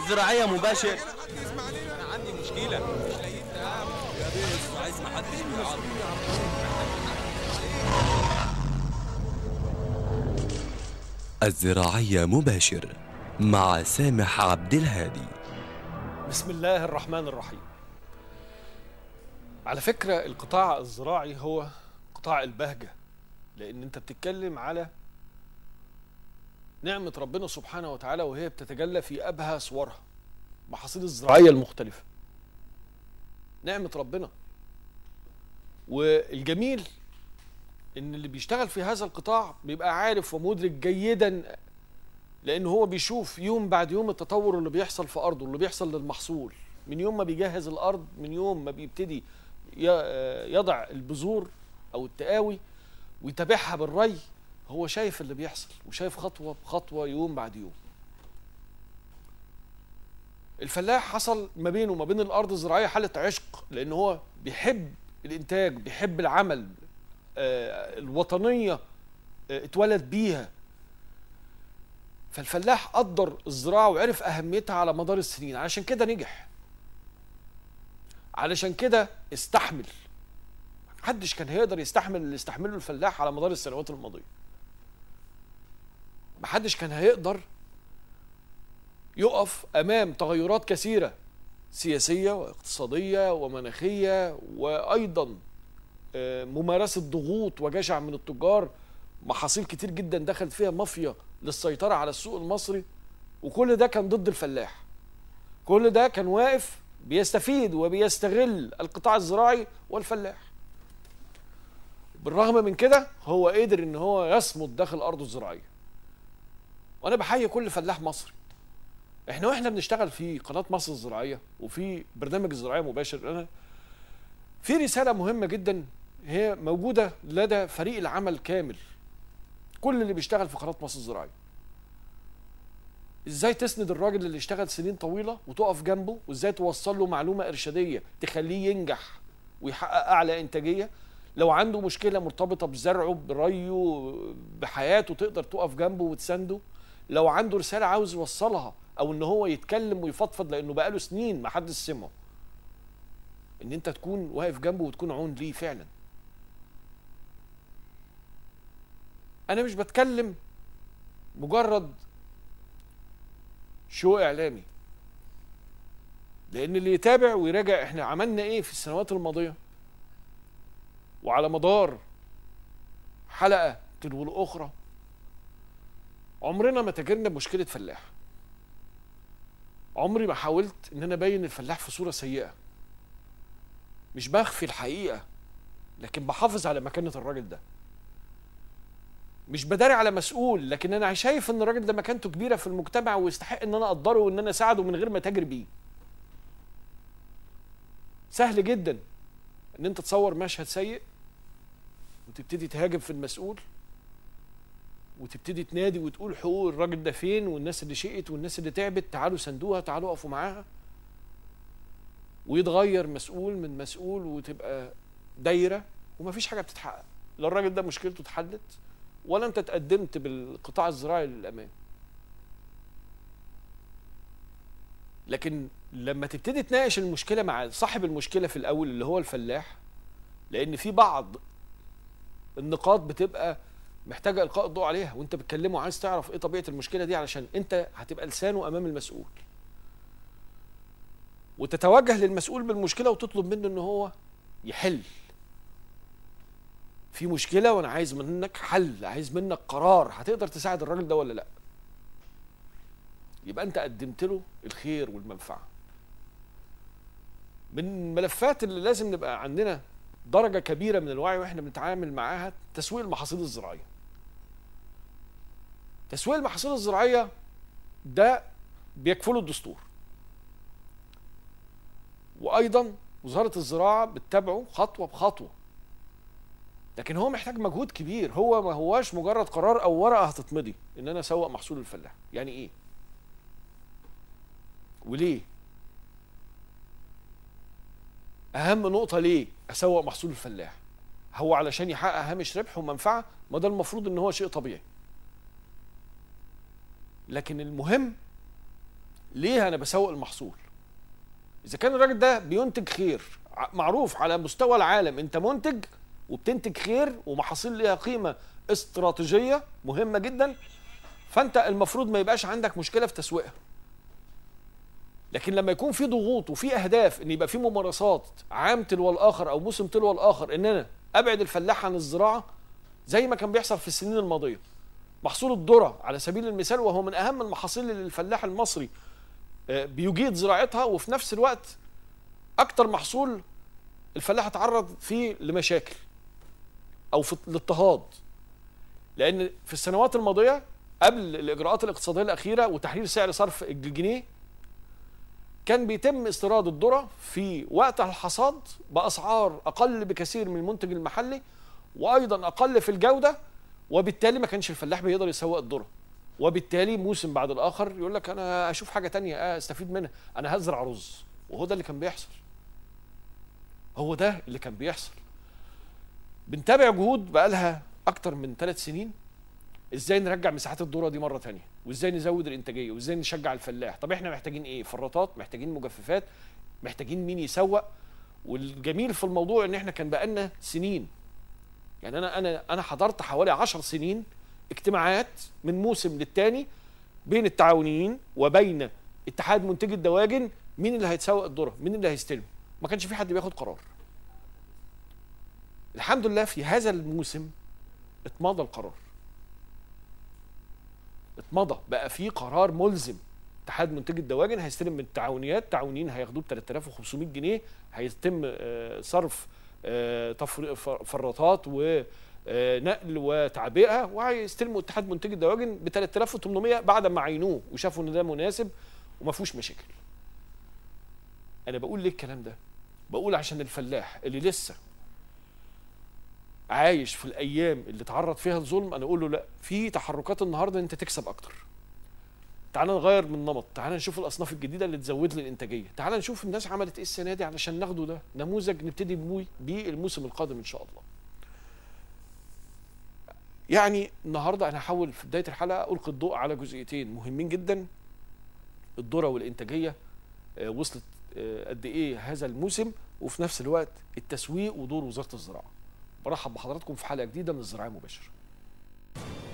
الزراعية مباشر انا عندي مشكله مش لاقيين تعب يا بيه عايز محدش بيعرف الزراعية مباشر مع سامح عبد الهادي بسم الله الرحمن الرحيم على فكرة القطاع الزراعي هو قطاع البهجة لأن أنت بتتكلم على نعمة ربنا سبحانه وتعالى وهي بتتجلى في أبهى صورها محاصيل الزراعية المختلفة نعمة ربنا والجميل ان اللي بيشتغل في هذا القطاع بيبقى عارف ومدرك جيدا لان هو بيشوف يوم بعد يوم التطور اللي بيحصل في ارضه اللي بيحصل للمحصول من يوم ما بيجهز الارض من يوم ما بيبتدي ي- يضع البذور او التقاوي ويتابعها بالري هو شايف اللي بيحصل وشايف خطوه بخطوه يوم بعد يوم الفلاح حصل ما بينه وما بين الارض الزراعيه حاله عشق لان هو بيحب الانتاج بيحب العمل آه، الوطنيه آه، اتولد بيها فالفلاح قدر الزراعه وعرف اهميتها على مدار السنين علشان كده نجح علشان كده استحمل محدش كان هيقدر يستحمل اللي استحمله الفلاح على مدار السنوات الماضيه محدش كان هيقدر يقف امام تغيرات كثيره سياسيه واقتصاديه ومناخيه وايضا آه، ممارسه ضغوط وجشع من التجار محاصيل كتير جدا دخلت فيها مافيا للسيطره على السوق المصري وكل ده كان ضد الفلاح كل ده كان واقف بيستفيد وبيستغل القطاع الزراعي والفلاح بالرغم من كده هو قدر ان هو يصمد داخل ارضه الزراعيه وانا بحيي كل فلاح مصري احنا واحنا بنشتغل في قناه مصر الزراعيه وفي برنامج الزراعيه مباشر انا في رساله مهمه جدا هي موجوده لدى فريق العمل كامل كل اللي بيشتغل في قناه مصر الزراعيه ازاي تسند الراجل اللي اشتغل سنين طويله وتقف جنبه وازاي توصل له معلومه ارشاديه تخليه ينجح ويحقق اعلى انتاجيه لو عنده مشكله مرتبطه بزرعه بريه بحياته تقدر تقف جنبه وتسنده لو عنده رساله عاوز يوصلها او ان هو يتكلم ويفضفض لانه بقاله سنين ما حدش سمعه ان انت تكون واقف جنبه وتكون عون ليه فعلا انا مش بتكلم مجرد شو اعلامي لان اللي يتابع ويراجع احنا عملنا ايه في السنوات الماضيه وعلى مدار حلقه تلو الاخرى عمرنا ما تاجرنا بمشكله فلاح عمري ما حاولت ان انا ابين الفلاح في صوره سيئه مش بخفي الحقيقه لكن بحافظ على مكانه الراجل ده مش بداري على مسؤول لكن انا شايف ان الراجل ده مكانته كبيره في المجتمع ويستحق ان انا اقدره وان انا اساعده من غير ما تاجر بيه سهل جدا ان انت تصور مشهد سيء وتبتدي تهاجم في المسؤول وتبتدي تنادي وتقول حقوق الراجل ده فين والناس اللي شقت والناس اللي تعبت تعالوا سندوها تعالوا اقفوا معاها ويتغير مسؤول من مسؤول وتبقى دايره ومفيش حاجه بتتحقق لا الراجل ده مشكلته اتحلت ولا انت تقدمت بالقطاع الزراعي للامام لكن لما تبتدي تناقش المشكله مع صاحب المشكله في الاول اللي هو الفلاح لان في بعض النقاط بتبقى محتاجه القاء الضوء عليها وانت بتكلمه عايز تعرف ايه طبيعه المشكله دي علشان انت هتبقى لسانه امام المسؤول وتتوجه للمسؤول بالمشكله وتطلب منه ان هو يحل في مشكله وانا عايز منك حل عايز منك قرار هتقدر تساعد الراجل ده ولا لا يبقى انت قدمت له الخير والمنفعه من الملفات اللي لازم نبقى عندنا درجه كبيره من الوعي واحنا بنتعامل معاها تسويق المحاصيل الزراعيه تسويق المحاصيل الزراعيه ده بيكفله الدستور وايضا وزاره الزراعه بتتابعه خطوه بخطوه لكن هو محتاج مجهود كبير هو ما هواش مجرد قرار او ورقه هتتمضي ان انا اسوق محصول الفلاح يعني ايه وليه اهم نقطه ليه اسوق محصول الفلاح هو علشان يحقق هامش ربح ومنفعه ما ده المفروض ان هو شيء طبيعي لكن المهم ليه انا بسوق المحصول اذا كان الراجل ده بينتج خير ع- معروف على مستوى العالم انت منتج وبتنتج خير ومحاصيل ليها قيمه استراتيجيه مهمه جدا فانت المفروض ما يبقاش عندك مشكله في تسويقها لكن لما يكون في ضغوط وفي اهداف ان يبقى في ممارسات عام تلو الاخر او موسم تلو الاخر ان انا ابعد الفلاح عن الزراعه زي ما كان بيحصل في السنين الماضيه محصول الذره على سبيل المثال وهو من اهم المحاصيل اللي الفلاح المصري آه، بيجيد زراعتها وفي نفس الوقت اكتر محصول الفلاح اتعرض فيه لمشاكل او في الاضطهاد لان في السنوات الماضيه قبل الاجراءات الاقتصاديه الاخيره وتحرير سعر صرف الجنيه كان بيتم استيراد الذره في وقت الحصاد باسعار اقل بكثير من المنتج المحلي وايضا اقل في الجوده وبالتالي ما كانش الفلاح بيقدر يسوق الذره وبالتالي موسم بعد الاخر يقول لك انا اشوف حاجه تانية آه، استفيد منها انا هزرع رز وهو ده اللي كان بيحصل هو ده اللي كان بيحصل بنتابع جهود بقالها اكتر من ثلاث سنين ازاي نرجع مساحات الذره دي مره تانية وازاي نزود الانتاجيه وازاي نشجع الفلاح طب احنا محتاجين ايه فرطات محتاجين مجففات محتاجين مين يسوق والجميل في الموضوع ان احنا كان بقالنا سنين يعني انا انا انا حضرت حوالي عشر سنين اجتماعات من موسم للتاني بين التعاونيين وبين اتحاد منتجي الدواجن مين اللي هيتسوق الذره مين اللي هيستلم ما كانش في حد بياخد قرار الحمد لله في هذا الموسم اتمضى القرار اتمضى بقى في قرار ملزم اتحاد منتجي الدواجن هيستلم من التعاونيات التعاونيين هياخدوه ب 3500 جنيه هيتم آه، صرف آه، تفر- فر- فرطات ونقل وتعبئه وهيستلموا اتحاد منتجي الدواجن ب 3800 بعد ما عينوه وشافوا ان ده مناسب وما فيهوش مشاكل. انا بقول ليه الكلام ده؟ بقول عشان الفلاح اللي لسه عايش في الايام اللي اتعرض فيها الظلم انا اقول له لا في تحركات النهارده انت تكسب اكتر تعال نغير من نمط تعال نشوف الاصناف الجديده اللي تزود لي الانتاجيه تعال نشوف الناس عملت ايه السنه دي علشان ناخده ده نموذج نبتدي بيه بيه الموسم القادم ان شاء الله يعني النهارده انا هحاول في بدايه الحلقه القي الضوء على جزئيتين مهمين جدا الذره والانتاجيه آه، وصلت آه، قد ايه هذا الموسم وفي نفس الوقت التسويق ودور وزاره الزراعه برحب بحضراتكم في حلقه جديده من الزراعه مباشر